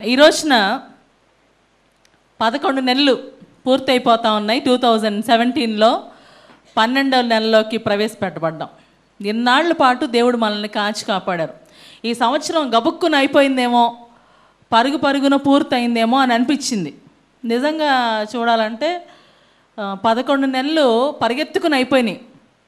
ఈ రోజున పదకొండు నెలలు పూర్తయిపోతా ఉన్నాయి టూ థౌజండ్ సెవెంటీన్లో పన్నెండవ నెలలోకి ప్రవేశపెట్టబడ్డాం ఇన్నాళ్ల పాటు దేవుడు మనల్ని కాచి కాపాడారు ఈ సంవత్సరం గబుక్కున అయిపోయిందేమో పరుగు పరుగున పూర్తయిందేమో అని అనిపించింది నిజంగా చూడాలంటే ఆ, పదకొండు నెలలు పరిగెత్తుకుని అయిపోయినాయి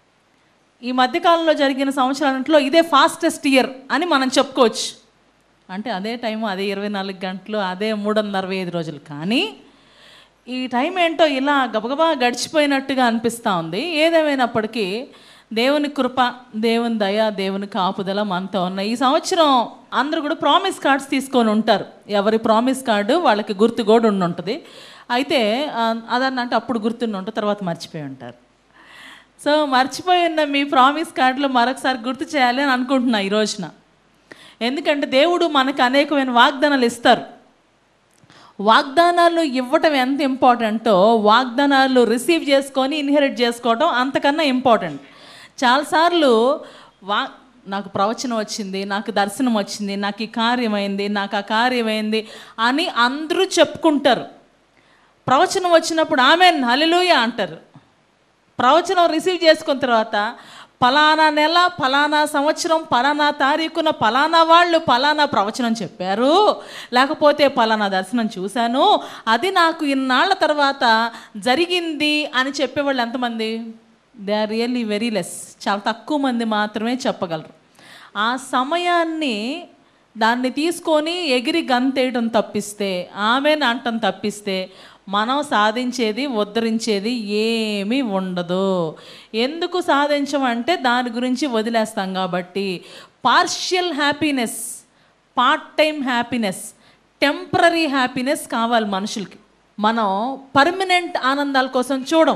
ఈ మధ్యకాలంలో జరిగిన సంవత్సరాలలో ఇదే ఫాస్టెస్ట్ ఇయర్ అని మనం చెప్పుకోవచ్చు అంటే అదే టైం అదే ఇరవై నాలుగు గంటలు అదే మూడు వందల అరవై ఐదు రోజులు కానీ ఈ టైం ఏంటో ఇలా గబగబా గడిచిపోయినట్టుగా అనిపిస్తూ ఉంది ఏదేమైనప్పటికీ దేవుని కృప దేవుని దయ దేవుని కాపుదల మనతో ఉన్నాయి ఈ సంవత్సరం అందరూ కూడా ప్రామిస్ కార్డ్స్ తీసుకొని ఉంటారు ఎవరి ప్రామిస్ కార్డు వాళ్ళకి గుర్తు కూడా ఉండి ఉంటుంది అయితే ఆ, అదనంటే అప్పుడు గుర్తుండి ఉంటుంది తర్వాత మర్చిపోయి ఉంటారు సో మర్చిపోయి ఉన్న మీ ప్రామిస్ కార్డులు మరొకసారి గుర్తు చేయాలి అని అనుకుంటున్నా ఈ రోజున ఎందుకంటే దేవుడు మనకు అనేకమైన వాగ్దానాలు ఇస్తారు వాగ్దానాలు ఇవ్వటం ఎంత ఇంపార్టెంటో వాగ్దానాలు రిసీవ్ చేసుకొని ఇన్హెరిట్ చేసుకోవటం అంతకన్నా ఇంపార్టెంట్ చాలాసార్లు వా నాకు ప్రవచనం వచ్చింది నాకు దర్శనం వచ్చింది నాకు ఈ కార్యమైంది నాకు ఆ కార్యమైంది అని అందరూ చెప్పుకుంటారు ప్రవచనం వచ్చినప్పుడు ఆమెన్ హల్లెలూయా అంటారు ప్రవచనం రిసీవ్ చేసుకున్న తర్వాత పలానా నెల పలానా సంవత్సరం పలానా తారీఖున పలానా వాళ్ళు పలానా ప్రవచనం చెప్పారు లేకపోతే పలానా దర్శనం చూశాను అది నాకు ఇన్నాళ్ళ తర్వాత జరిగింది అని చెప్పేవాళ్ళు ఎంతమంది they are really very less చాలా తక్కువ మంది మాత్రమే చెప్పగలరు ఆ సమయాన్ని దాన్ని తీసుకొని ఎగిరి గంతేయడం తప్పిస్తే ఆమెను అంటం తప్పిస్తే మనం సాధించేది ఉద్ధరించేది ఏమీ ఉండదు ఎందుకు సాధించమంటే దాని గురించి వదిలేస్తాం కాబట్టి partial happiness part time happiness temporary happiness కావాలి మనుషులకి మనం పర్మనెంట్ ఆనందాల కోసం చూడం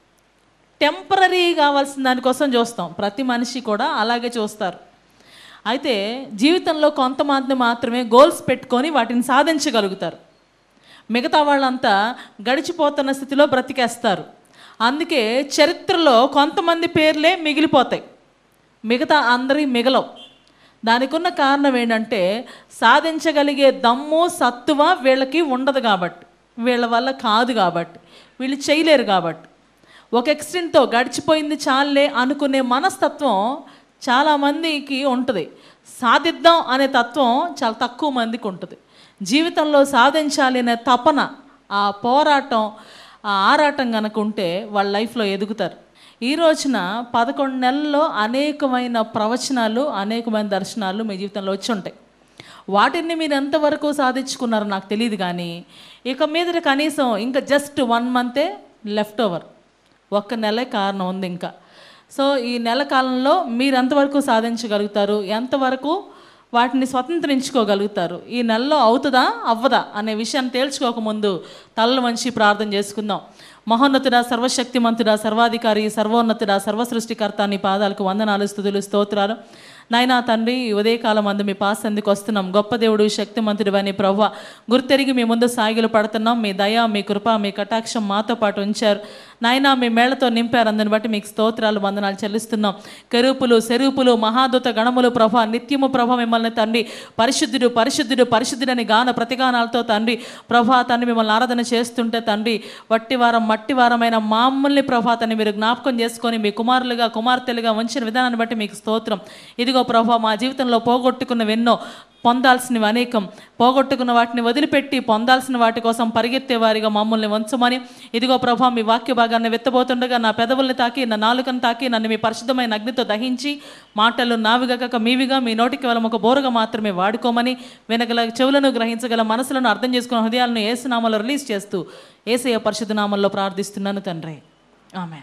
టెంపరీ కావాల్సిన దానికోసం చూస్తాం ప్రతి మనిషి కూడా అలాగే చూస్తారు అయితే జీవితంలో కొంతమంది మాత్రమే గోల్స్ పెట్టుకొని వాటిని సాధించగలుగుతారు మిగతా వాళ్ళంతా గడిచిపోతున్న స్థితిలో బ్రతికేస్తారు అందుకే చరిత్రలో కొంతమంది పేర్లే మిగిలిపోతాయి మిగతా అందరి మిగలవు దానికి ఉన్న కారణం ఏంటంటే సాధించగలిగే దమ్ము సత్తువ వీళ్ళకి ఉండదు కాబట్టి వీళ్ళ వల్ల కాదు కాబట్టి వీళ్ళు చేయలేరు కాబట్టి ఒక ఎక్స్టెంట్తో గడిచిపోయింది చాలే అనుకునే మనస్తత్వం చాలామందికి ఉంటుంది సాధిద్దాం అనే తత్వం చాలా తక్కువ మందికి ఉంటుంది జీవితంలో సాధించాలి అనే తపన ఆ పోరాటం ఆ ఆరాటం కనుక ఉంటే వాళ్ళ లైఫ్లో ఎదుగుతారు ఈ రోజున పదకొండు నెలల్లో అనేకమైన ప్రవచనాలు అనేకమైన దర్శనాలు మీ జీవితంలో వచ్చి ఉంటాయి వాటిని మీరు ఎంతవరకు సాధించుకున్నారో నాకు తెలియదు కానీ ఇక మీద కనీసం ఇంకా జస్ట్ వన్ మంతే లెఫ్ట్ ఓవర్ ఒక్క నెలే కారణం ఉంది ఇంకా సో ఈ నెల కాలంలో మీరు ఎంతవరకు సాధించగలుగుతారు ఎంతవరకు వాటిని స్వతంత్రించుకోగలుగుతారు ఈ నెలలో అవుతుందా అవ్వదా అనే విషయాన్ని తేల్చుకోకముందు తలలు మంచి ప్రార్థన చేసుకుందాం మహోన్నతుడా సర్వశక్తిమంతుడా సర్వాధికారి సర్వోన్నతుడా సర్వసృష్టికర్త నీ పాదాలకు వందనాలు స్థుతులు స్తోత్రాలు నాయనా తండ్రి ఈ ఉదయకాలం అందు మీ పాస్ ఎందుకు వస్తున్నాం గొప్ప దేవుడు శక్తిమంతుడు అని ప్రవ్వ గుర్తెరిగి మీ ముందు సాగిలు పడుతున్నాం మీ దయ మీ కృప మీ కటాక్షం మాతో పాటు ఉంచారు నాయనా మీ మేళ్లతో నింపారు అందుని బట్టి మీకు స్తోత్రాలు వందనాలు చెల్లిస్తున్నాం కెరూపులు సెరూపులు మహాదూత గణములు ప్రభ నిత్యము ప్రభ మిమ్మల్ని తండ్రి పరిశుద్ధుడు పరిశుద్ధుడు పరిశుద్ధుడని గాన ప్రతిగానాలతో తండ్రి ప్రభా తండ్రి మిమ్మల్ని ఆరాధన చేస్తుంటే తండ్రి వట్టివారం మట్టివారమైన మామూల్ని ప్రభా తండ్రి మీరు జ్ఞాపకం చేసుకొని మీ కుమారులుగా కుమార్తెలుగా ఉంచిన విధానాన్ని బట్టి మీకు స్తోత్రం ఇదిగో ప్రభా మా జీవితంలో పోగొట్టుకున్నవెన్నో పొందాల్సినవి అనేకం పోగొట్టుకున్న వాటిని వదిలిపెట్టి పొందాల్సిన వాటి కోసం పరిగెత్తే వారిగా మమ్మల్ని ఉంచమని ఇదిగో ప్రభా మీ వాక్య భాగాన్ని వెత్తబోతుండగా నా పెదవుల్ని తాకి నా నాలుకను తాకి నన్ను మీ పరిశుద్ధమైన అగ్నితో దహించి మాటలు నావిగక మీవిగా మీ నోటికి వెళ్ళం ఒక బోరుగా మాత్రమే వాడుకోమని వినగల చెవులను గ్రహించగల మనసులను అర్థం చేసుకున్న హృదయాలను ఏసునామాలో రిలీజ్ చేస్తూ ఏసయ్య పరిశుద్ధ నామంలో ప్రార్థిస్తున్నాను తండ్రి ఆమె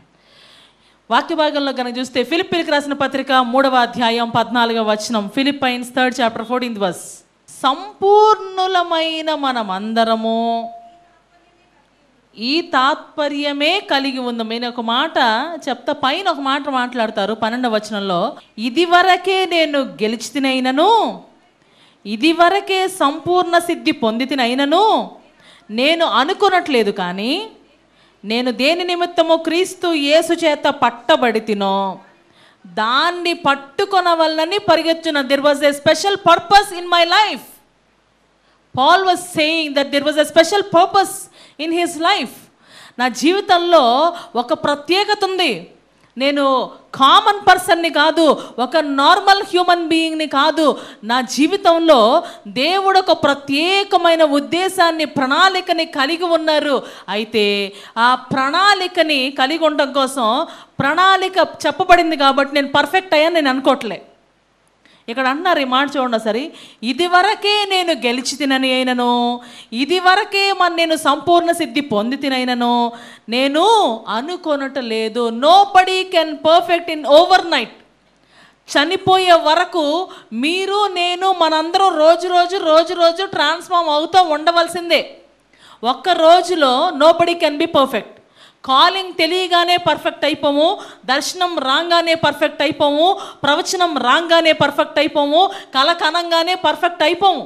వాక్య భాగంలో కనుక చూస్తే ఫిలిప్పీలకు రాసిన పత్రిక మూడవ అధ్యాయం పద్నాలుగవ వచనం Philippians third chapter fourteenth verse సంపూర్ణులమైన మనమందరము ఈ తాత్పర్యమే కలిగి ఉంది నేను ఒక మాట చెప్తా పైన ఒక మాట మాట్లాడతారు పన్నెండవ వచనంలో ఇది వరకే నేను గెలిచితినైనను ఇది వరకే సంపూర్ణ సిద్ధి పొందితినైనను నేను అనుకున్నట్లేదు కానీ నేను దేని నిమిత్తము క్రీస్తు యేసు చేత పట్టబడి తినో దాన్ని పట్టుకొన వల్లని పరిగెత్తున there was a special purpose in my life Paul was saying that there was a special purpose in his life నా జీవితంలో ఒక ప్రత్యేకత ఉంది నేను కామన్ పర్సన్ని కాదు ఒక నార్మల్ హ్యూమన్ బీయింగ్ని కాదు నా జీవితంలో దేవుడు ఒక ప్రత్యేకమైన ఉద్దేశాన్ని ప్రణాళికని కలిగి ఉన్నారు అయితే ఆ ప్రణాళికని కలిగి ఉండడం కోసం ప్రణాళిక చెప్పబడింది కాబట్టి నేను పర్ఫెక్ట్ అయ్యాను నేను అనుకోవట్లే ఇక్కడ అన్నారు ఈ మాట చూడండి సరే ఇది వరకే నేను గెలిచి తినని అయినను ఇది వరకే మన నేను సంపూర్ణ సిద్ధి పొంది తినైనను నేను అనుకొనట లేదు nobody can perfect in overnight చనిపోయే వరకు మీరు నేను మనందరం రోజు రోజు రోజు రోజు ట్రాన్స్ఫార్మ్ అవుతూ ఉండవలసిందే ఒక్క రోజులో nobody can be perfect calling తెలియగానే పర్ఫెక్ట్ అయిపోము దర్శనం రాగానే పర్ఫెక్ట్ అయిపోము ప్రవచనం రాగానే పర్ఫెక్ట్ అయిపోము కల కనంగానే పర్ఫెక్ట్ అయిపోము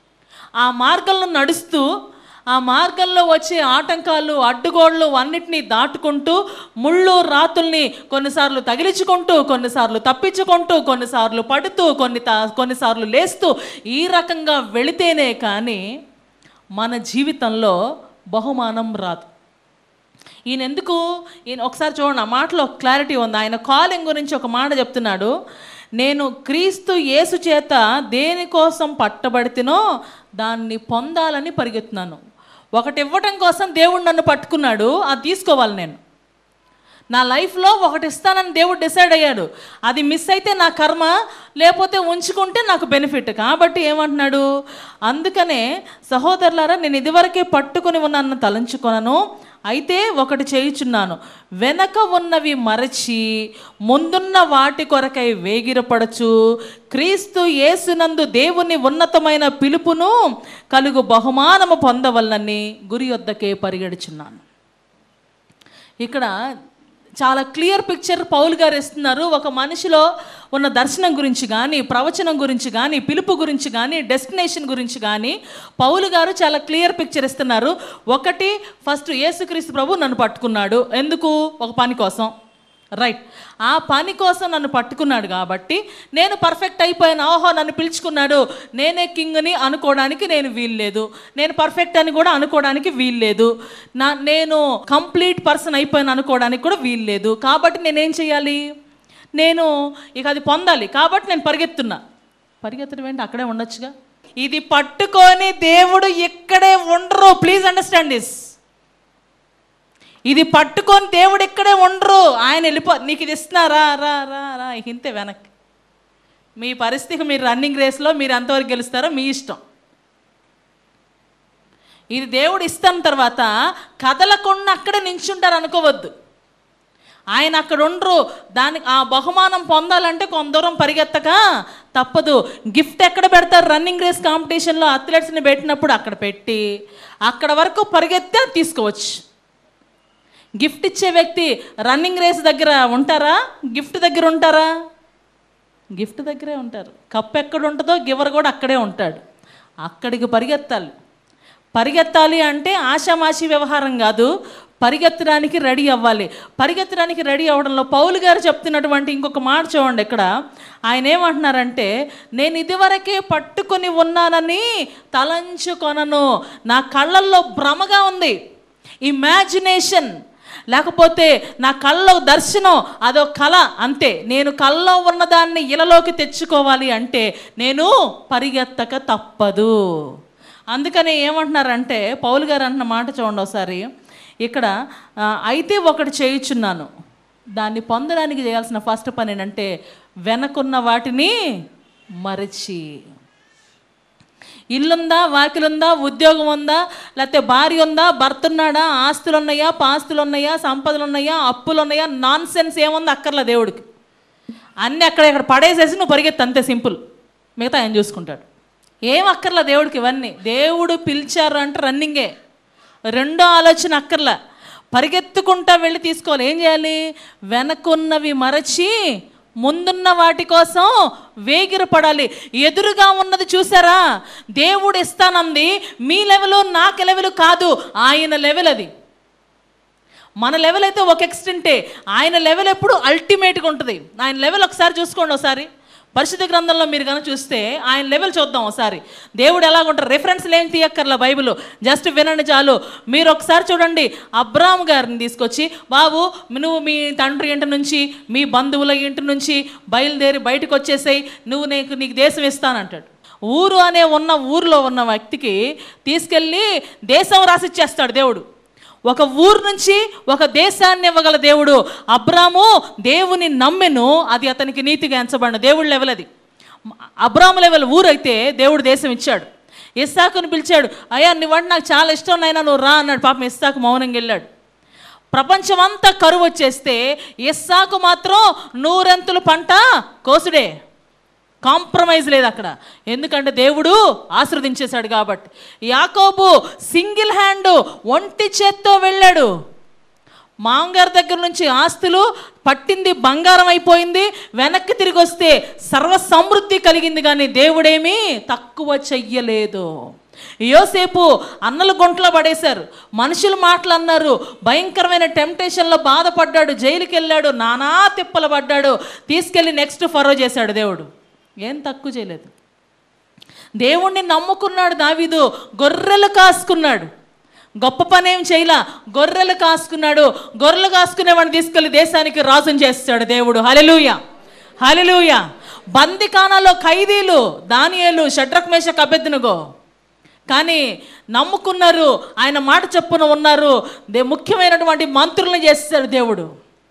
ఆ మార్గంలో నడుస్తూ ఆ మార్గంలో వచ్చే ఆటంకాలు అడ్డుగోడలు అన్నిటినీ దాటుకుంటూ ముళ్ళు రాతుల్ని కొన్నిసార్లు తగిలించుకుంటూ కొన్నిసార్లు తప్పించుకుంటూ కొన్నిసార్లు పడుతూ కొన్ని తా- కొన్నిసార్లు లేస్తూ ఈ రకంగా వెళితేనే కానీ మన జీవితంలో బహుమానం రాదు ఈయన ఎందుకు ఈయన ఒకసారి చూడండి ఆ మాటలో క్లారిటీ ఉంది ఆయన కాలింగ్ గురించి ఒక మాట చెప్తున్నాడు నేను క్రీస్తు యేసు చేత దేనికోసం పట్టబడితేనో దాన్ని పొందాలని పరిగెత్తున్నాను ఒకటి ఇవ్వటం కోసం దేవుడు నన్ను పట్టుకున్నాడు అది తీసుకోవాలి నేను నా లైఫ్లో ఒకటి ఇస్తానని దేవుడు డిసైడ్ అయ్యాడు అది మిస్ అయితే నా కర్మ లేకపోతే ఉంచుకుంటే నాకు బెనిఫిట్ కాబట్టి ఏమంటున్నాడు అందుకనే సహోదరులారా నేను ఇదివరకే పట్టుకొని ఉన్నాను తలంచుకొనను అయితే ఒకటి చేయుచున్నాను వెనక ఉన్నవి మరచి ముందున్న వాటి కొరకై వేగిరపడచ్చు క్రీస్తు యేసునందు దేవుని ఉన్నతమైన పిలుపును కలుగు బహుమానము పొందవలనని గురి వద్దకే పరిగెడుచున్నాను ఇక్కడ చాలా క్లియర్ పిక్చర్ పౌల్ గారు ఇస్తున్నారు ఒక మనిషిలో ఉన్న దర్శనం గురించి కానీ ప్రవచనం గురించి కానీ పిలుపు గురించి కానీ డెస్టినేషన్ గురించి కానీ పౌలు గారు చాలా క్లియర్ పిక్చర్ ఇస్తున్నారు ఒకటి ఫస్ట్ యేసుక్రీస్తు ప్రభు నన్ను పట్టుకున్నాడు ఎందుకు ఒక పని కోసం రైట్ ఆ పని కోసం నన్ను పట్టుకున్నాడు కాబట్టి నేను పర్ఫెక్ట్ అయిపోయాను ఓహో నన్ను పిలుచుకున్నాడు నేనే కింగ్ని అనుకోవడానికి నేను వీల్లేదు నేను పర్ఫెక్ట్ అని కూడా అనుకోవడానికి వీల్లేదు నా నేను కంప్లీట్ పర్సన్ అయిపోయాను అనుకోవడానికి కూడా వీల్లేదు కాబట్టి నేనేం చేయాలి నేను ఇక అది పొందాలి కాబట్టి నేను పరిగెత్తున్నా పరిగెత్తడం ఏంటి అక్కడే ఉండొచ్చుగా ఇది పట్టుకొని దేవుడు ఇక్కడే ఉండరు ప్లీజ్ అండర్స్టాండ్ దిస్ ఇది పట్టుకొని దేవుడు ఇక్కడే ఉండరు ఆయన వెళ్ళిపో నీకు ఇది ఇస్తున్నారా రా రా రా ఇక ఇంతే వెనక్కి మీ పరిస్థితి మీరు రన్నింగ్ రేస్లో మీరు ఎంతవరకు గెలుస్తారో మీ ఇష్టం ఇది దేవుడు ఇస్తాన తర్వాత కదలకుండా అక్కడే నించుంటారు అనుకోవద్దు ఆయన అక్కడ ఉండరు దానికి ఆ బహుమానం పొందాలంటే కొంత దూరం పరిగెత్తక తప్పదు గిఫ్ట్ ఎక్కడ పెడతారు రన్నింగ్ రేస్ కాంపిటీషన్లో అథ్లెట్స్ని పెట్టినప్పుడు అక్కడ పెట్టి అక్కడ వరకు పరిగెత్తే తీసుకోవచ్చు గిఫ్ట్ ఇచ్చే వ్యక్తి రన్నింగ్ రేస్ దగ్గర ఉంటారా గిఫ్ట్ దగ్గర ఉంటారా గిఫ్ట్ దగ్గరే ఉంటారు కప్ ఎక్కడ ఉంటుందో గివర్ కూడా అక్కడే ఉంటాడు అక్కడికి పరిగెత్తాలి పరిగెత్తాలి అంటే ఆషామాషి వ్యవహారం కాదు పరిగెత్తడానికి రెడీ అవ్వాలి పరిగెత్తడానికి రెడీ అవ్వడంలో పౌలు గారు చెప్తున్నటువంటి ఇంకొక మాట చూడండి ఇక్కడ ఆయన ఏమంటున్నారంటే నేను ఇదివరకే పట్టుకొని ఉన్నానని తలంచుకొనను నా కళ్ళల్లో భ్రమగా ఉంది ఇమాజినేషన్ లేకపోతే నా కళ్ళలో దర్శనం అదో కళ అంతే నేను కళ్ళలో ఉన్నదాన్ని ఇలలోకి తెచ్చుకోవాలి అంటే నేను పరిగెత్తక తప్పదు అందుకని ఏమంటున్నారంటే పౌలు గారు అంటున్న మాట చూడండి ఒకసారి ఇక్కడ ఆ, అయితే ఒకటి చేయుచున్నాను దాన్ని పొందడానికి చేయాల్సిన ఫస్ట్ పని ఏంటంటే వెనకున్న వాటిని మరచి ఇల్లుందా వాకిలుందా ఉద్యోగం ఉందా లేకపోతే భార్య ఉందా భర్త ఉన్నాడా ఆస్తులు ఉన్నాయా పాస్తులు ఉన్నాయా సంపదలు ఉన్నాయా అప్పులు ఉన్నాయా నాన్ సెన్స్ ఏముంది అక్కర్లే దేవుడికి అన్నీ అక్కడ ఇక్కడ పడేసేసి నువ్వు పరిగెత్తి అంతే సింపుల్ మిగతా ఆయన చూసుకుంటాడు ఏం అక్కర్లా దేవుడికి ఇవన్నీ దేవుడు పిలిచారు అంటే రన్నింగే రెండో ఆలోచన అక్కర్లా పరిగెత్తుకుంటా వెళ్ళి తీసుకోవాలి ఏం చేయాలి వెనకున్నవి మరచి ముందున్న వాటి కోసం వేగిరపడాలి ఎదురుగా ఉన్నది చూసారా దేవుడు ఇస్తానంది మీ లెవెల్ నాకు లెవెల్ కాదు ఆయన లెవెల్ అది మన లెవెల్ అయితే ఒక ఎక్స్టెంటే ఆయన లెవెల్ ఎప్పుడు అల్టిమేట్గా ఉంటుంది ఆయన లెవెల్ ఒకసారి చూసుకోండి ఒకసారి పరిశుద్ధ గ్రంథంలో మీరు కనుక చూస్తే ఆయన లెవెల్ చూద్దాం ఒకసారి దేవుడు ఎలాగుంటారు రెఫరెన్స్లు ఏం తీయక్కర్లా బైబిల్ జస్ట్ వినండి చాలు మీరు ఒకసారి చూడండి అబ్రామ్ గారిని తీసుకొచ్చి బాబు నువ్వు మీ తండ్రి ఇంటి నుంచి మీ బంధువుల ఇంటి నుంచి బయలుదేరి బయటకు వచ్చేసాయి నువ్వు నీకు నీకు దేశం ఇస్తానంటాడు ఊరు అనే ఉన్న ఊరిలో ఉన్న వ్యక్తికి తీసుకెళ్ళి దేశం రాసిచ్చేస్తాడు దేవుడు ఒక ఊరు నుంచి ఒక దేశాన్ని ఇవ్వగల దేవుడు అబ్రాము దేవుని నమ్మెను అది అతనికి నీతిగా ఎంచబడిన దేవుడు లెవెల్ అది అబ్రాము లెవెల్ ఊరు అయితే దేవుడు దేశం ఇచ్చాడు ఇస్సాకుని పిలిచాడు అయ్యా నువ్వంటే నాకు చాలా ఇష్టం నైనా నువ్వు రా అన్నాడు పాపం ఇస్సాకు మౌనంగా వెళ్ళాడు ప్రపంచమంతా కరువు వచ్చేస్తే ఇస్సాకు మాత్రం నూరెంతులు పంట కోసుడే కాంప్రమైజ్ లేదు అక్కడ ఎందుకంటే దేవుడు ఆశ్రదించేశాడు కాబట్టి యాకోబు సింగిల్ హ్యాండ్ ఒంటి చేత్తో వెళ్ళాడు మాంగారి దగ్గర నుంచి ఆస్తులు పట్టింది బంగారం అయిపోయింది వెనక్కి తిరిగి వస్తే సర్వ సమృద్ధి కలిగింది కానీ దేవుడేమీ తక్కువ చెయ్యలేదు యోసేపు అన్నలు గుంట్లో పడేశారు మనుషులు మాటలు అన్నారు భయంకరమైన టెంప్టేషన్లో బాధపడ్డాడు జైలుకి వెళ్ళాడు నానా తిప్పలు పడ్డాడు తీసుకెళ్ళి నెక్స్ట్ ఫరో చేశాడు దేవుడు ఏం తక్కువ చేయలేదు దేవుణ్ణి నమ్ముకున్నాడు దావీదు గొర్రెలు కాసుకున్నాడు గొప్ప పని ఏం చేయలా గొర్రెలు కాసుకున్నాడు గొర్రెలు కాసుకునేవాడిని తీసుకెళ్లి దేశానికి రాజుని చేస్తాడు దేవుడు హలెలూయ హలెలూయ బందికానాలో ఖైదీలు దానియేలు షడ్రక్ మేషక్ అభ్యర్థునుగో కానీ నమ్ముకున్నారు ఆయన మాట చెప్పున ఉన్నారు దే ముఖ్యమైనటువంటి మంత్రులను చేస్తాడు దేవుడు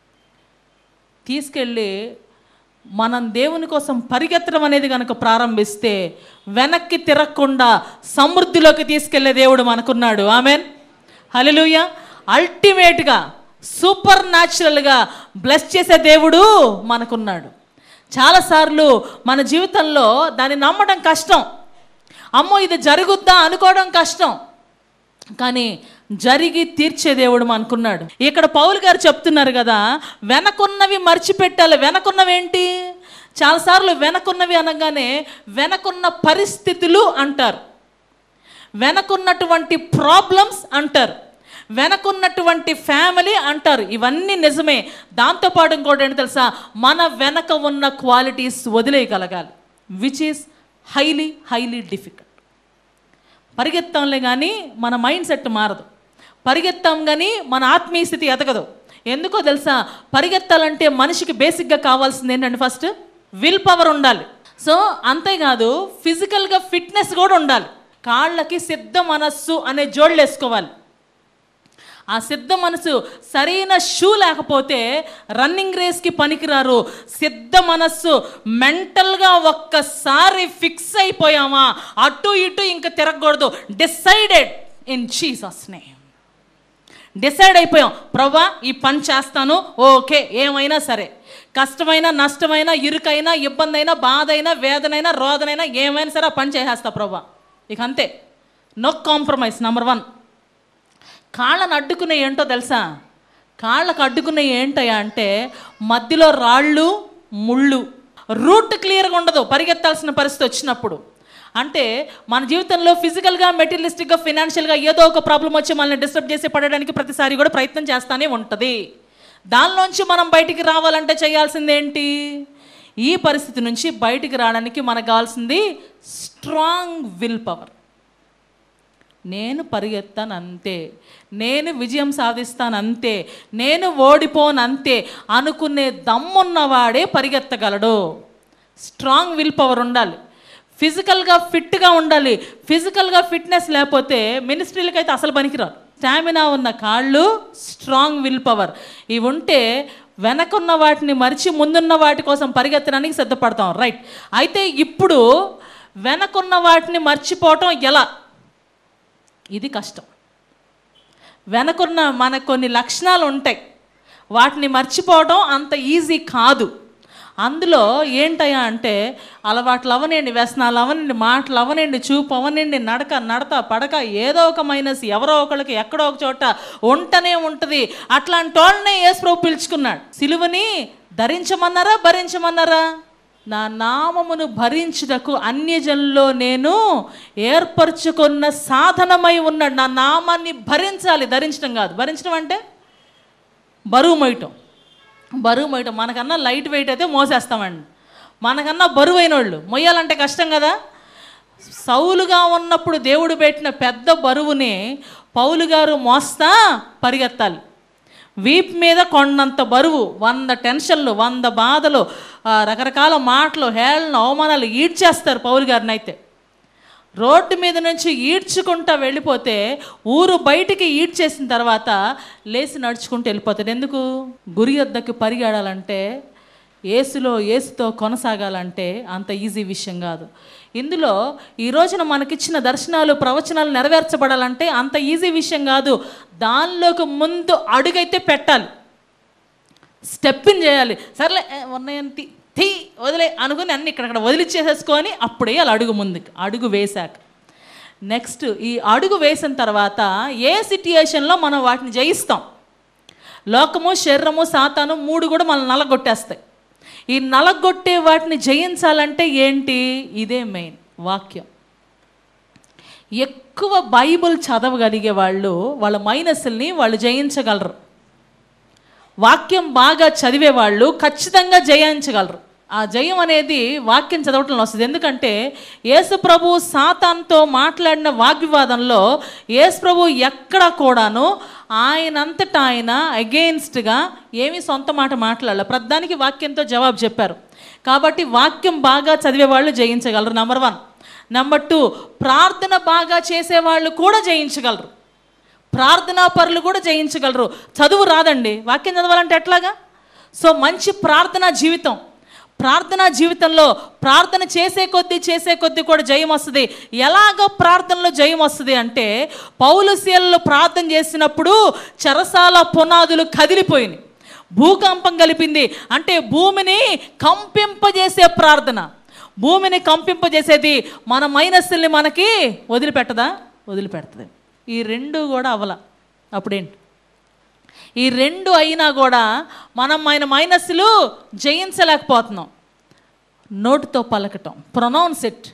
తీసుకెళ్ళి మనం దేవుని కోసం పరిగెత్తడం అనేది కనుక ప్రారంభిస్తే వెనక్కి తిరగకుండా సమృద్ధిలోకి తీసుకెళ్లే దేవుడు మనకున్నాడు ఆమెన్ హలెలూయ అల్టిమేట్గా సూపర్ న్యాచురల్గా బ్లెస్ చేసే దేవుడు మనకున్నాడు చాలాసార్లు మన జీవితంలో దాన్ని నమ్మడం కష్టం అమ్మో ఇది జరుగుద్దా అనుకోవడం కష్టం కానీ జరిగి తీర్చే దేవుడు అనుకున్నాడు ఇక్కడ పౌలు గారు చెప్తున్నారు కదా వెనకున్నవి మర్చిపెట్టాలి వెనకున్నవి ఏంటి చాలాసార్లు వెనకున్నవి అనగానే వెనకున్న పరిస్థితులు అంటారు వెనకున్నటువంటి ప్రాబ్లమ్స్ అంటారు వెనకున్నటువంటి ఫ్యామిలీ అంటారు ఇవన్నీ నిజమే దాంతోపాటు ఇంకోటి ఏంటి తెలుసా మన వెనక ఉన్న క్వాలిటీస్ వదిలేయగలగాలి which is highly highly difficult పరిగెత్తాంలే కానీ మన మైండ్ సెట్ మారదు పరిగెత్తాం కానీ మన ఆత్మీయ స్థితి ఎదగదు ఎందుకో తెలుసా పరిగెత్తాలంటే మనిషికి బేసిక్గా కావాల్సింది ఏంటంటే ఫస్ట్ విల్ పవర్ ఉండాలి సో అంతేకాదు ఫిజికల్గా ఫిట్నెస్ కూడా ఉండాలి కాళ్ళకి సిద్ధ మనస్సు అనే జోళ్ళు వేసుకోవాలి ఆ సిద్ధ మనసు సరైన షూ లేకపోతే రన్నింగ్ రేస్కి పనికిరారు సిద్ధ మనస్సు మెంటల్గా ఒక్కసారి ఫిక్స్ అయిపోయామా అటు ఇటు ఇంకా తిరగకూడదు decided in Jesus name decide అయిపోయాం ప్రభా ఈ పని చేస్తాను ఓకే ఏమైనా సరే కష్టమైన నష్టమైన ఇరుకైనా ఇబ్బంది అయినా బాధ అయినా వేదనైనా రోదనైనా ఏమైనా సరే ఆ పని చేసేస్తా ప్రభా ఇక అంతే నో కాంప్రమైజ్ నెంబర్ వన్ కాళ్ళను అడ్డుకునే ఏంటో తెలుసా కాళ్ళకు అడ్డుకునే ఏంటయ్యా అంటే మధ్యలో రాళ్ళు ముళ్ళు రూట్ క్లియర్గా ఉండదు పరిగెత్తాల్సిన పరిస్థితి వచ్చినప్పుడు అంటే మన జీవితంలో ఫిజికల్గా మెటీరియలిస్టిక్గా ఫినాన్షియల్గా ఏదో ఒక ప్రాబ్లం వచ్చి మనల్ని డిస్టర్బ్ చేసి పడడానికి ప్రతిసారి కూడా ప్రయత్నం చేస్తానే ఉంటుంది దానిలోంచి మనం బయటికి రావాలంటే చేయాల్సింది ఏంటి ఈ పరిస్థితి నుంచి బయటికి రావడానికి మనకు కావాల్సింది స్ట్రాంగ్ విల్ పవర్ నేను పరిగెత్తాను అంతే నేను విజయం సాధిస్తాను అంతే నేను ఓడిపోను అంతే అనుకునే దమ్మున్నవాడే పరిగెత్తగలడు స్ట్రాంగ్ విల్ పవర్ ఉండాలి ఫిజికల్గా ఫిట్గా ఉండాలి ఫిజికల్గా ఫిట్నెస్ లేకపోతే మినిస్ట్రీలకి అయితే అసలు పనికిరాదు స్టామినా ఉన్న కాళ్ళు స్ట్రాంగ్ విల్ పవర్ ఇవి ఉంటే వెనకున్న వాటిని మరిచి ముందున్న వాటి కోసం పరిగెత్తడానికి సిద్ధపడతాం రైట్ అయితే ఇప్పుడు వెనకున్న వాటిని మర్చిపోవటం ఎలా ఇది కష్టం వెనకున్న మనకు కొన్ని లక్షణాలు ఉంటాయి వాటిని మర్చిపోవడం అంత ఈజీ కాదు అందులో ఏంటయ్యా అంటే అలవాట్లు అవనండి వ్యసనాలు అవనండి మాటలు అవనండి చూపు అవనండి నడక నడత పడక ఏదో ఒక మైనస్ ఎవరో ఒకళ్ళకి ఎక్కడో ఒక చోట ఉంటనే ఉంటుంది అట్లాంటి వాళ్ళనే యేసుప్రభు పిలుచుకున్నాడు సిలువని ధరించమన్నారా భరించమన్నారా నా నామమును భరించుటకు అన్యజనుల్లో నేను ఏర్పరచుకున్న సాధనమై ఉన్నాడు నా నామాన్ని భరించాలి ధరించడం కాదు భరించడం అంటే బరువు మొయటం బరువు మొయటం మనకన్నా లైట్ వెయిట్ అయితే మోసేస్తామండి మనకన్నా బరువైన వాళ్ళు మొయ్యాలంటే కష్టం కదా సౌలుగా ఉన్నప్పుడు దేవుడు పెట్టిన పెద్ద బరువుని పౌలు గారు మోస్తా పరిగెత్తాలి వీప్ మీద కొండంత బరువు వంద టెన్షన్లు వంద బాధలు ఆ, రకరకాల మాటలు హేళన అవమానాలు ఈడ్చేస్తారు పౌలు గారిని అయితే రోడ్డు మీద నుంచి ఈడ్చుకుంటా వెళ్ళిపోతే ఊరు బయటికి ఈడ్చేసిన తర్వాత లేచి నడుచుకుంటూ వెళ్ళిపోతాడు ఎందుకు గురి వద్దకు పరిగెడాలంటే ఏసులో ఏసుతో కొనసాగాలంటే అంత ఈజీ విషయం కాదు ఇందులో ఈ రోజున మనకిచ్చిన దర్శనాలు ప్రవచనాలు నెరవేర్చబడాలంటే అంత ఈజీ విషయం కాదు దానిలోకి ముందు అడుగైతే పెట్టాలి స్టెప్ ఇన్ చేయాలి సర్లే ఏ, ఉన్నాయని తీ తీ వదిలే అనుకుని అన్ని ఇక్కడక్కడ వదిలిచ్చేసేసుకొని అప్పుడే అలా అడుగు ముందుకు అడుగు వేశాక నెక్స్ట్ ఈ అడుగు వేసిన తర్వాత ఏ సిట్యుయేషన్లో మనం వాటిని జయిస్తాం లోకము శరీరము సాతాను మూడు కూడా మనం నలగొట్టేస్తాయి ఈ నలగొట్టే వాటిని జయించాలంటే ఏంటి ఇదే మెయిన్ వాక్యం ఎక్కువ బైబిల్ చదవగలిగే వాళ్ళు వాళ్ళ మైనస్ని వాళ్ళు జయించగలరు వాక్యం బాగా చదివే వాళ్ళు ఖచ్చితంగా జయించగలరు ఆ జయం అనేది వాక్యం చదవటంలో వస్తుంది ఎందుకంటే యేసు ప్రభు సాతాన్తో మాట్లాడిన వాగ్వివాదంలో యేసు ప్రభు ఎక్కడ కూడాను ఆయనంతటా ఆయన అగెయిన్స్ట్గా ఏమీ సొంత మాట మాట్లాడాలి ప్రధానికి వాక్యంతో జవాబు చెప్పారు కాబట్టి వాక్యం బాగా చదివే వాళ్ళు జయించగలరు నెంబర్ వన్ నెంబర్ టూ ప్రార్థన బాగా చేసేవాళ్ళు కూడా జయించగలరు ప్రార్థనా పరులు కూడా జయించగలరు చదువు రాదండి వాక్యం చదవాలంటే ఎట్లాగా సో మంచి ప్రార్థనా జీవితం ప్రార్థనా జీవితంలో ప్రార్థన చేసే కొద్దీ చేసే కొద్దీ కూడా జయం వస్తుంది ఎలాగ ప్రార్థనలో జయం వస్తుంది అంటే పౌలుశీలలో ప్రార్థన చేసినప్పుడు చెరసాల పునాదులు కదిలిపోయినాయి భూకంపం కలిపింది అంటే భూమిని కంపింపజేసే ప్రార్థన భూమిని కంపింపజేసేది మన మైనస్ని మనకి వదిలిపెట్టదా వదిలిపెడుతుంది ఈ రెండు కూడా అవల అప్పుడేంటి ఈ రెండు అయినా కూడా మనం ఆయన మైనస్లు జయించలేకపోతున్నాం నోటితో పలకటం ప్రొనౌన్స్ ఇట్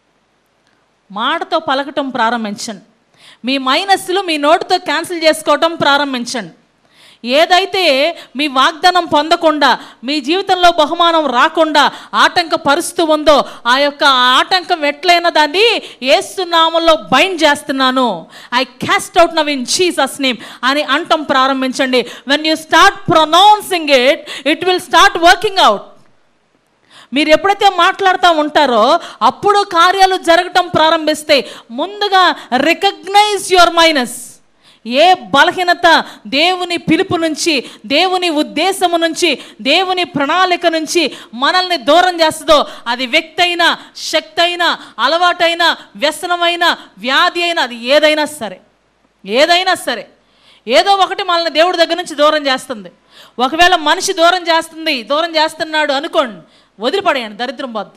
మాటతో పలకటం ప్రారంభించండి మీ మైనస్లు మీ నోటితో క్యాన్సిల్ చేసుకోవటం ప్రారంభించండి ఏదైతే మీ వాగ్దానం పొందకుండా మీ జీవితంలో బహుమానం రాకుండా ఆటంక పరుస్తూ ఉందో ఆ యొక్క ఆటంకం ఎట్లయినా దాన్ని ఏస్తున్నామంలో బైండ్ చేస్తున్నాను I cast out now in Jesus name అని అంటం ప్రారంభించండి when you start pronouncing it it will start working out మీరు ఎప్పుడైతే మాట్లాడుతూ ఉంటారో అప్పుడు కార్యాలు జరగటం ప్రారంభిస్తే ముందుగా రికగ్నైజ్ యువర్ మైనస్ ఏ బలహీనత దేవుని పిలుపు నుంచి దేవుని ఉద్దేశము నుంచి దేవుని ప్రణాళిక నుంచి మనల్ని దూరం చేస్తుందో అది వ్యక్తి అయినా శక్తి అయినా అలవాటైన వ్యసనమైన వ్యాధి అయినా అది ఏదైనా సరే ఏదైనా సరే ఏదో ఒకటి మనల్ని దేవుడి దగ్గర నుంచి దూరం చేస్తుంది ఒకవేళ మనిషి దూరం చేస్తుంది దూరం చేస్తున్నాడు అనుకోండి వదిలిపడేయండి దరిద్రం పోద్దు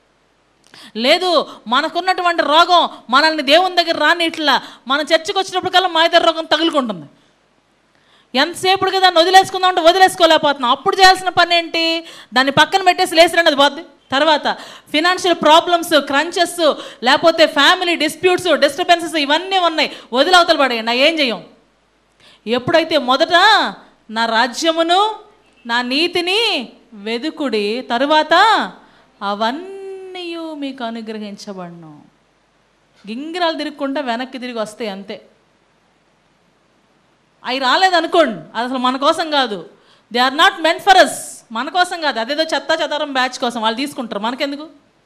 లేదు మనకున్నటువంటి రోగం మనల్ని దేవుని దగ్గర రానిట్లా మన చర్చకు వచ్చినప్పటికల్లా మా ఇద్దరు రోగం తగులుకుంటుంది ఎంతసేపుడికి దాన్ని వదిలేసుకుందాం అంటే వదిలేసుకోలేకపోతున్నాం అప్పుడు చేయాల్సిన పని ఏంటి దాన్ని పక్కన పెట్టేసి లేసిరండి అది పోద్ది తర్వాత ఫినాన్షియల్ ప్రాబ్లమ్స్ క్రంచెస్ లేకపోతే ఫ్యామిలీ డిస్ప్యూట్స్ డిస్టర్బెన్సెస్ ఇవన్నీ ఉన్నాయి వదిలవతలు పడేయండి నా ఏం చెయ్యం ఎప్పుడైతే మొదట నా రాజ్యమును నా నీతిని వెదుకుడి తరువాత అవన్నీ మీకు అనుగ్రహించబడను గింగిరాలు తిరుగుకుంటే వెనక్కి తిరిగి వస్తాయి అంతే అవి రాలేదనుకోండి అది అసలు మన కోసం కాదు they are not meant for us మన కోసం కాదు అదేదో చెత్త చెదారం బ్యాచ్ కోసం వాళ్ళు తీసుకుంటారు మనకెందుకు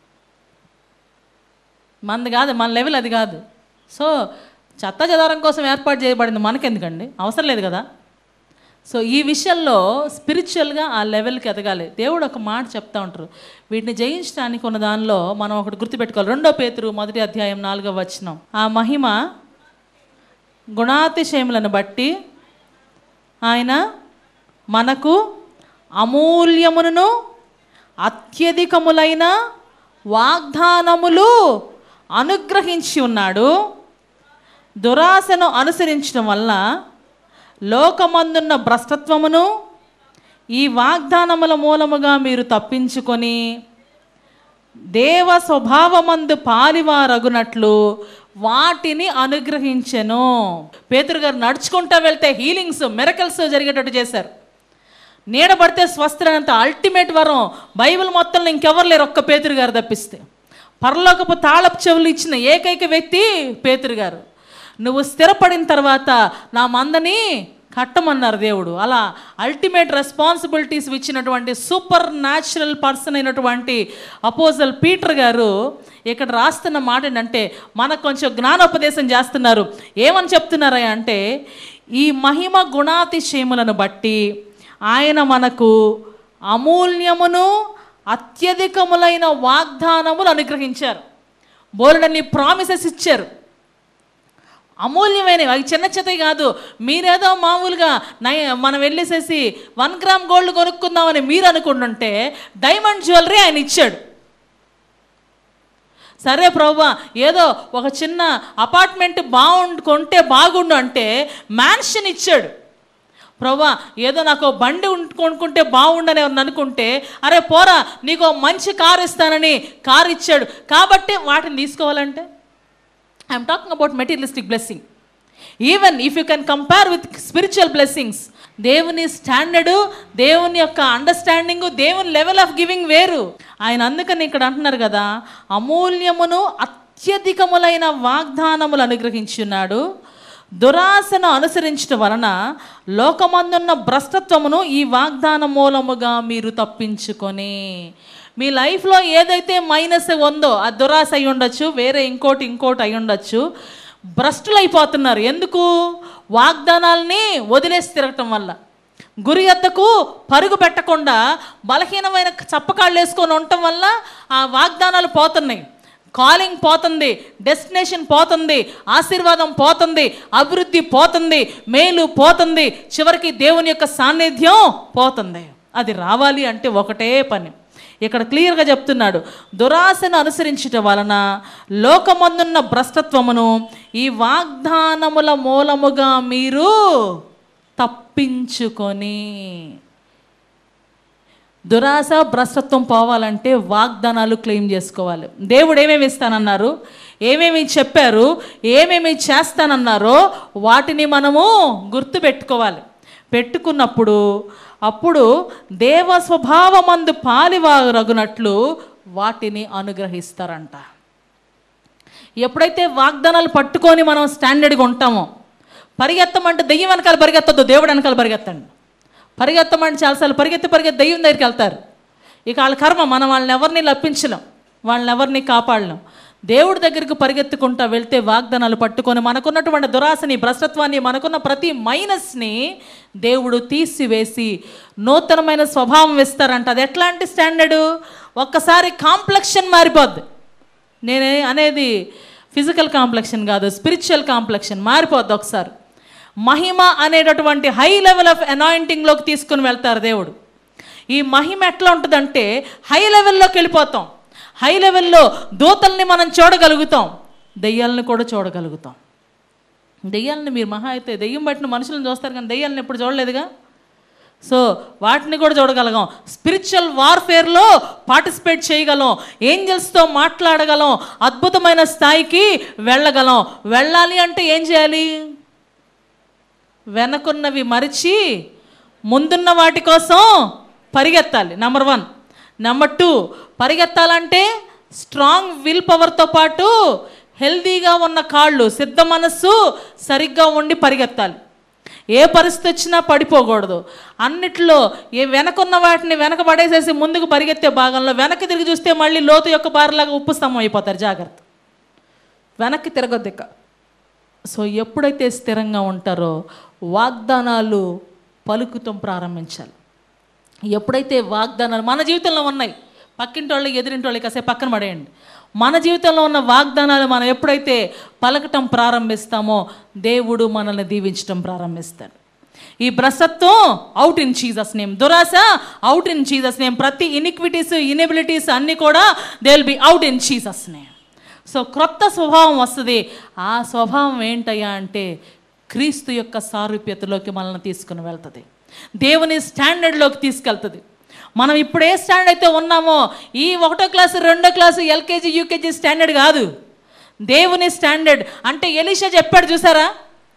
మనది కాదు మన లెవెల్ అది కాదు సో చెత్త చెదారం కోసం ఏర్పాటు చేయబడింది మనకెందుకండి అవసరం లేదు కదా సో ఈ విషయంలో స్పిరిచువల్గా ఆ లెవెల్కి ఎదగాలి దేవుడు ఒక మాట చెప్తా ఉంటారు వీటిని జయించడానికి ఉన్న దానిలో మనం ఒకటి గుర్తుపెట్టుకోవాలి రెండో పేతురు మొదటి అధ్యాయం నాలుగో వచనం ఆ మహిమ గుణాతిశయములను బట్టి ఆయన మనకు అమూల్యమును అత్యధికములైన వాగ్దానములు అనుగ్రహించి ఉన్నాడు దురాశను అనుసరించడం వల్ల లోకమందున్న భ్రష్టత్వమును ఈ వాగ్దానముల మూలముగా మీరు తప్పించుకొని దేవ స్వభావమందు పాలివారగునట్లు వాటిని అనుగ్రహించెను పేతురు గారు నడుచుకుంటూ వెళ్తే హీలింగ్స్ మెరకల్స్ జరిగేటట్టు చేశారు నీడబడితే స్వస్థనంత అల్టిమేట్ వరం బైబిల్ మొత్తంలో ఇంకెవరు లేరు ఒక్క పేతురు గారు తప్పిస్తే పరలోకపు తాళపు చెవులు ఇచ్చిన ఏకైక వ్యక్తి పేతురు గారు నువ్వు స్థిరపడిన తర్వాత నా మందని కట్టమన్నారు దేవుడు అలా అల్టిమేట్ రెస్పాన్సిబిలిటీస్ ఇచ్చినటువంటి సూపర్ న్యాచురల్ పర్సన్ అయినటువంటి అపోజల్ పీటర్ గారు ఇక్కడ రాస్తున్న మాట ఏంటంటే మనకు కొంచెం జ్ఞానోపదేశం చేస్తున్నారు ఏమని చెప్తున్నారా అంటే ఈ మహిమ గుణాతిశయములను బట్టి ఆయన మనకు అమూల్యమును అత్యధికములైన వాగ్దానములు అనుగ్రహించారు బోలెడన్ని ప్రామిసెస్ ఇచ్చారు అమూల్యమైనవి అవి చిన్న చిన్నవి కాదు మీరేదో మామూలుగా నై మనం వెళ్ళేసేసి వన్ గ్రామ్ గోల్డ్ కొనుక్కుందామని మీరు అనుకుంటుంటే డైమండ్ జ్యువెలరీ ఆయన ఇచ్చాడు సరే ప్రభా ఏదో ఒక చిన్న అపార్ట్మెంట్ బాగుండు కొంటే బాగుండు అంటే మ్యాన్షన్ ఇచ్చాడు ప్రభా ఏదో నాకు ఓ బండి ఉం- కొనుక్కుంటే బాగుండని ఎవరిని అనుకుంటే అరే పోరా నీకు ఓ మంచి కారు ఇస్తానని కారు ఇచ్చాడు కాబట్టి వాటిని తీసుకోవాలంటే I'm talking about materialistic blessing even if you can compare with spiritual blessings దేవుని స్టాండర్డు దేవుని యొక్క అండర్స్టాండింగ్ దేవుని లెవెల్ ఆఫ్ గివింగ్ వేరు ఆయన అందుకని ఇక్కడ అంటున్నారు కదా అమూల్యమును అత్యధికములైన వాగ్దానములు అనుగ్రహించున్నాడు దురాశను అనుసరించడం వలన లోకమందున్న భ్రష్టత్వమును ఈ వాగ్దాన మూలముగా మీరు తప్పించుకొని మీ లైఫ్లో ఏదైతే మైనస్ ఉందో ఆ దురాశ అయి ఉండొచ్చు వేరే ఇంకోటి ఇంకోటి అయి ఉండొచ్చు భ్రష్టులు అయిపోతున్నారు ఎందుకు వాగ్దానాల్ని వదిలేసి తిరగటం వల్ల గురి ఎద్దకు పరుగు పెట్టకుండా బలహీనమైన చప్పకాళ్ళు వేసుకొని ఉండటం వల్ల ఆ వాగ్దానాలు పోతున్నాయి కాలింగ్ పోతుంది డెస్టినేషన్ పోతుంది ఆశీర్వాదం పోతుంది అభివృద్ధి పోతుంది మేలు పోతుంది చివరికి దేవుని యొక్క సాన్నిధ్యం పోతుంది అది రావాలి అంటే ఒకటే పని ఇక్కడ క్లియర్గా చెప్తున్నాడు దురాశను అనుసరించటం వలన లోకమందున్న భ్రష్టత్వమును ఈ వాగ్దానముల మూలముగా మీరు తప్పించుకొని దురాశ భ్రష్టత్వం పోవాలంటే వాగ్దానాలు క్లెయిమ్ చేసుకోవాలి దేవుడు ఏమేమి ఇస్తానన్నారు ఏమేమి చెప్పారు ఏమేమి చేస్తానన్నారో వాటిని మనము గుర్తు పెట్టుకోవాలి పెట్టుకున్నప్పుడు అప్పుడు దేవ స్వభావమందు పాలివారగునట్లు వాటిని అనుగ్రహిస్తారంట ఎప్పుడైతే వాగ్దానాలు పట్టుకొని మనం స్టాండర్డ్గా ఉంటామో పరిగెత్తమంటే దెయ్యం వెనకాల పరిగెత్తద్దు దేవుడు వెనకాల పరిగెత్తండి పరిగెత్తమంటే చాలాసార్లు పరిగెత్తి పరిగెత్తి దెయ్యం దగ్గరికి వెళ్తారు ఇక వాళ్ళ కర్మ మనం వాళ్ళని ఎవరిని లప్పించలేం వాళ్ళని ఎవరిని కాపాడలేం దేవుడి దగ్గరికి పరిగెత్తుకుంటా వెళ్తే వాగ్దానాలు పట్టుకొని మనకున్నటువంటి దురాశని భ్రష్టత్వాన్ని మనకున్న ప్రతి మైనస్ని దేవుడు తీసివేసి నూతనమైన స్వభావం ఇస్తారంట అది ఎట్లాంటి స్టాండర్డు ఒక్కసారి కాంప్లెక్షన్ మారిపోద్ది నేనే అనేది ఫిజికల్ కాంప్లెక్షన్ కాదు స్పిరిచువల్ కాంప్లెక్షన్ మారిపోద్ది ఒకసారి మహిమ అనేటటువంటి హై లెవెల్ ఆఫ్ అనాయింటింగ్లోకి తీసుకుని వెళ్తారు దేవుడు ఈ మహిమ ఎట్లా ఉంటుందంటే హై లెవెల్లోకి వెళ్ళిపోతాం హై లెవెల్లో దూతల్ని మనం చూడగలుగుతాం దెయ్యాలని కూడా చూడగలుగుతాం దెయ్యాలని మీరు మహా అయితే దెయ్యం పట్టిన మనుషులను చూస్తారు కానీ దెయ్యాలను ఎప్పుడు చూడలేదుగా సో వాటిని కూడా చూడగలం స్పిరిచువల్ వార్ఫేర్లో పార్టిసిపేట్ చేయగలం ఏంజల్స్తో మాట్లాడగలం అద్భుతమైన స్థాయికి వెళ్ళగలం వెళ్ళాలి అంటే ఏం చేయాలి వెనకున్నవి మరిచి ముందున్న వాటి కోసం పరిగెత్తాలి నెంబర్ వన్ నెంబర్ టూ పరిగెత్తాలంటే స్ట్రాంగ్ విల్ పవర్తో పాటు హెల్దీగా ఉన్న కాళ్ళు సిద్ధ మనస్సు సరిగ్గా ఉండి పరిగెత్తాలి ఏ పరిస్థితి వచ్చినా పడిపోకూడదు అన్నిట్లో ఏ వెనకున్న వాటిని వెనక పడేసేసి ముందుకు పరిగెత్తే భాగంలో వెనక్కి తిరిగి చూస్తే మళ్ళీ లోతు యొక్క బారిలాగా ఉప్పు స్తంభం అయిపోతారు జాగ్రత్త వెనక్కి తిరగొద్దు ఇక సో ఎప్పుడైతే స్థిరంగా ఉంటారో వాగ్దానాలు పలుకుతాం ప్రారంభించాలి ఎప్పుడైతే వాగ్దానాలు మన జీవితంలో ఉన్నాయి పక్కింటి వాళ్ళకి ఎదిరింటి వాళ్ళకి కాసేపు పక్కన పడేయండి మన జీవితంలో ఉన్న వాగ్దానాలు మనం ఎప్పుడైతే పలకటం ప్రారంభిస్తామో దేవుడు మనల్ని దీవించటం ప్రారంభిస్తాడు ఈ భ్రష్టత్వం అవుట్ ఇన్ జీసస్ నేమ్ దురాశ అవుట్ ఇన్ జీసస్ నేమ్ ప్రతి ఇనిక్విటీస్ ఇనిబిలిటీస్ అన్నీ కూడా they will be out in Jesus name so క్రొత్త స్వభావం వస్తుంది ఆ స్వభావం ఏంటయ్యా అంటే క్రీస్తు యొక్క సారూప్యతలోకి మనల్ని తీసుకుని వెళ్తుంది దేవుని స్టాండర్డ్లోకి తీసుకెళ్తుంది మనం ఇప్పుడు ఏ స్టాండర్డ్ అయితే ఉన్నామో ఈ ఒకటో క్లాసు రెండో క్లాసు ఎల్కేజీ యూకేజీ స్టాండర్డ్ కాదు దేవుని స్టాండర్డ్ అంటే ఎలీషా చెప్పాడు చూసారా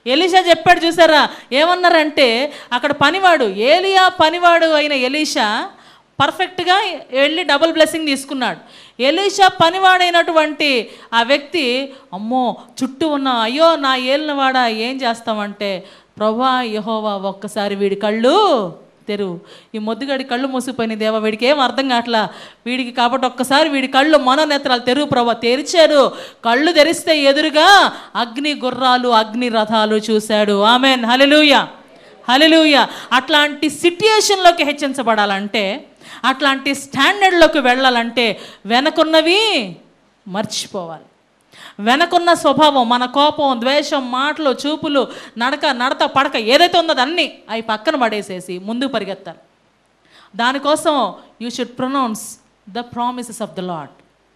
ఎలీషా చెప్పాడు చూసారా ఏమన్నారంటే అక్కడ పనివాడు ఏలియా పనివాడు అయిన ఎలీషా పర్ఫెక్ట్గా వెళ్ళి డబుల్ బ్లెస్సింగ్ తీసుకున్నాడు ఎలీషా పనివాడైనటువంటి ఆ వ్యక్తి అమ్మో చుట్టూ ఉన్న అయ్యో నా ఏలినవాడ ఏం చేస్తామంటే ప్రభా యహోవా ఒక్కసారి వీడి కళ్ళు తెరువు ఈ మొద్దుగడి కళ్ళు మూసిపోయిన దేవా వీడికి ఏం అర్థం కావట్లా వీడికి కాబట్టి ఒక్కసారి వీడి కళ్ళు మనోనేత్రాలు తెరువు ప్రభా తెరిచారు కళ్ళు తెరిస్తే ఎదురుగా అగ్ని గుర్రాలు అగ్ని రథాలు చూశాడు ఆమెన్ హలెలూయ హలెలూయ అట్లాంటి సిట్యుయేషన్లోకి హెచ్చించబడాలంటే అట్లాంటి స్టాండర్డ్లోకి వెళ్ళాలంటే వెనకున్నవి మర్చిపోవాలి వెనకున్న స్వభావం మన కోపం ద్వేషం మాటలు చూపులు నడక నడత పడక ఏదైతే ఉందో అన్నీ అవి పక్కన పడేసేసి ముందుకు పరిగెత్తాలి దానికోసం you should pronounce the promises of the Lord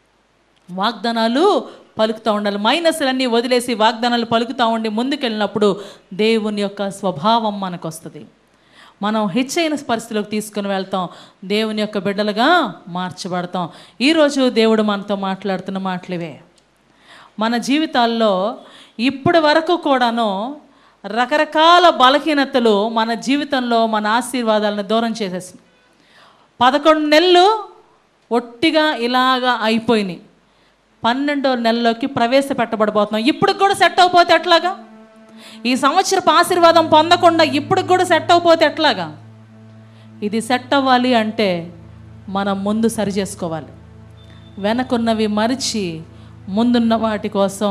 వాగ్దానాలు పలుకుతూ ఉండాలి మైనస్లన్నీ వదిలేసి వాగ్దానాలు పలుకుతూ ఉండి ముందుకెళ్ళినప్పుడు దేవుని యొక్క స్వభావం మనకు వస్తుంది మనం హెచ్చైన పరిస్థితిలోకి తీసుకుని వెళ్తాం దేవుని యొక్క బిడ్డలుగా మార్చబడతాం ఈరోజు దేవుడు మనతో మాట్లాడుతున్న మాటలివే మన జీవితాల్లో ఇప్పటి వరకు కూడాను రకరకాల బలహీనతలు మన జీవితంలో మన ఆశీర్వాదాలను దూరం చేసేసింది పదకొండు నెలలు ఒట్టిగా ఇలాగా అయిపోయినాయి పన్నెండో నెలలోకి ప్రవేశపెట్టబడబోతున్నాం ఇప్పుడు కూడా సెట్ అయిపోతే ఎట్లాగా ఈ సంవత్సరపు ఆశీర్వాదం పొందకుండా ఇప్పుడు కూడా సెట్ అయిపోతే ఎట్లాగా ఇది సెట్ అవ్వాలి అంటే మనం ముందు సరి చేసుకోవాలి వెనకున్నవి మరిచి ముందున్న వాటి కోసం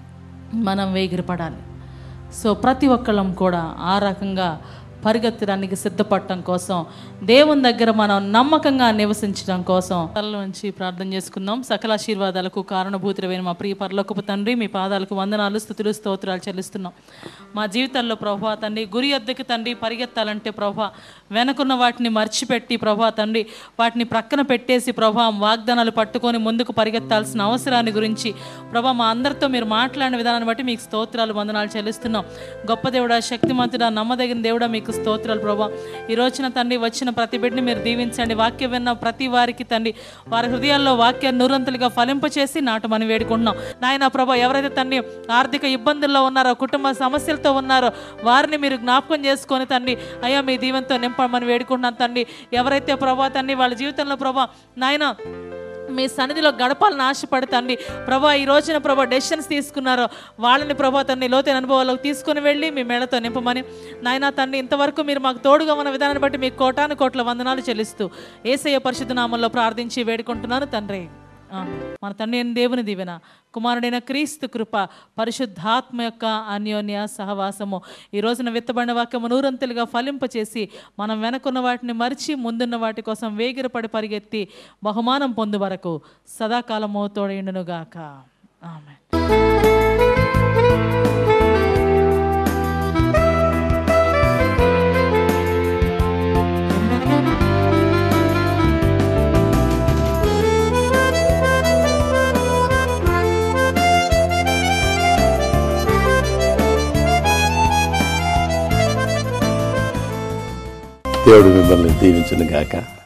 మనం వేగిరపడాలి సో ప్రతి ఒక్కళ్ళం కూడా ఆ రకంగా పరిగెత్తడానికి సిద్ధపడటం కోసం దేవుని దగ్గర మనం నమ్మకంగా నివసించడం కోసం తల నుంచి ప్రార్థన చేసుకుందాం సకల ఆశీర్వాదాలకు కారణభూతులైన మా ప్రియ పరలోకపు తండ్రి మీ పాదాలకు వందనాలు స్థుతులు స్తోత్రాలు చెల్లిస్తున్నాం మా జీవితాల్లో ప్రభా తండ్రి గురి ఎద్దకి తండ్రి పరిగెత్తాలంటే ప్రభా వెనకున్న వాటిని మర్చిపెట్టి ప్రభా తండ్రి వాటిని ప్రక్కన పెట్టేసి ప్రభా వాగ్దానాలు పట్టుకొని ముందుకు పరిగెత్తాల్సిన అవసరాన్ని గురించి ప్రభా మా అందరితో మీరు మాట్లాడిన విధానాన్ని బట్టి మీకు స్తోత్రాలు వందనాలు చెల్లిస్తున్నాం గొప్ప దేవుడా శక్తిమంతుడా నమ్మదగిన దేవుడా మీకు స్తోత్రాలు ప్రభా ఈ రోజున తండ్రి వచ్చిన ప్రతి బిడ్డని మీరు దీవించండి వాక్యం విన్న ప్రతి వారికి తండ్రి వారి హృదయాల్లో వాక్యాన్ని నూరంతలుగా ఫలింపచేసి నాటమని వేడుకుంటున్నాం నాయన ప్రభా ఎవరైతే తండ్రి ఆర్థిక ఇబ్బందుల్లో ఉన్నారో కుటుంబ సమస్యలతో ఉన్నారో వారిని మీరు జ్ఞాపకం చేసుకొని తండ్రి అయ్యా మీ దీవెనతో నింపమని వేడుకుంటున్నాను తండ్రి ఎవరైతే ప్రభా తండ్రి వాళ్ళ జీవితంలో ప్రభా నాయన మీ సన్నిధిలో గడపాలని ఆశపడి తండ్రి ప్రభా ఈ రోజున ప్రభా డెసిషన్స్ తీసుకున్నారో వాళ్ళని ప్రభా తండ్రి లోతైన అనుభవాలకు తీసుకుని వెళ్ళి మీ మేళతో నింపమని నాయన తండ్రి ఇంతవరకు మీరు మాకు తోడుగా ఉన్న విధానాన్ని బట్టి మీకు కోటాను కోట్ల వందనాలు చెల్లిస్తూ ఏసయ్య పరిశుద్ధ నామంలో ప్రార్థించి వేడుకుంటున్నాను తండ్రి ఆమేన్. మన తండ్రి అయిన దేవుని దీవెన కుమారుడైన క్రీస్తు కృప పరిశుద్ధాత్మ యొక్క అన్యోన్య సహవాసము ఈ రోజున విత్తబడిన వాక్యము నూరంతులుగా ఫలింపచేసి మనం వెనకున్న వాటిని మరిచి ముందున్న వాటి కోసం వేగిరపడి పరిగెత్తి బహుమానం పొందు వరకు సదాకాలము తోడైండునుగాక ఆమె దేవుడు మిమ్మల్ని దీవించను గాక